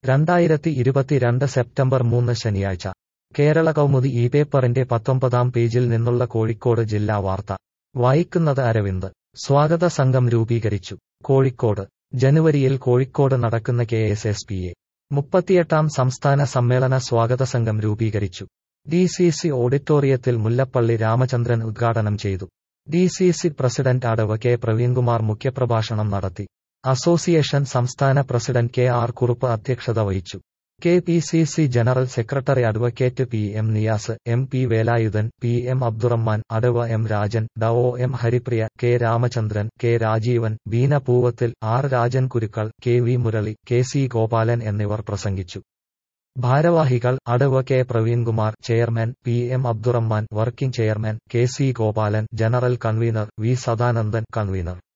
രണ്ടായിരത്തി ഇരുപത്തിരണ്ട് സെപ്റ്റംബർ മൂന്ന് ശനിയാഴ്ച കേരള കൗമുദി ഈ പേപ്പറിന്റെ പത്തൊമ്പതാം പേജിൽ നിന്നുള്ള കോഴിക്കോട് ജില്ലാ വാർത്ത വായിക്കുന്നത് അരവിന്ദ് സ്വാഗത സംഘം രൂപീകരിച്ചു കോഴിക്കോട് ജനുവരിയിൽ കോഴിക്കോട് നടക്കുന്ന K S S P A മുപ്പത്തിയെട്ടാം സംസ്ഥാന സമ്മേളന സ്വാഗത സംഘം രൂപീകരിച്ചു ഡി സി സി ഓഡിറ്റോറിയത്തിൽ മുല്ലപ്പള്ളി രാമചന്ദ്രൻ ഉദ്ഘാടനം ചെയ്തു D C C president adv K Praveenkumar മുഖ്യപ്രഭാഷണം നടത്തി അസോസിയേഷൻ സംസ്ഥാന പ്രസിഡന്റ് കെ ആർ കുറുപ്പ് അധ്യക്ഷത വഹിച്ചു K P C C general secretary advocate P M Niyas M P Velayudhan P M Abdurahman adv M Rajan ഡ O M Haripriya K Ramachandran K Rajeevan Beena Poovathil R Rajan Kurukkal K V Murali K C Gopalan എന്നിവർ പ്രസംഗിച്ചു ഭാരവാഹികൾ adv K Praveenkumar chairman P M Abdurahman working chairman K C Gopalan general convener V Sadanandan convener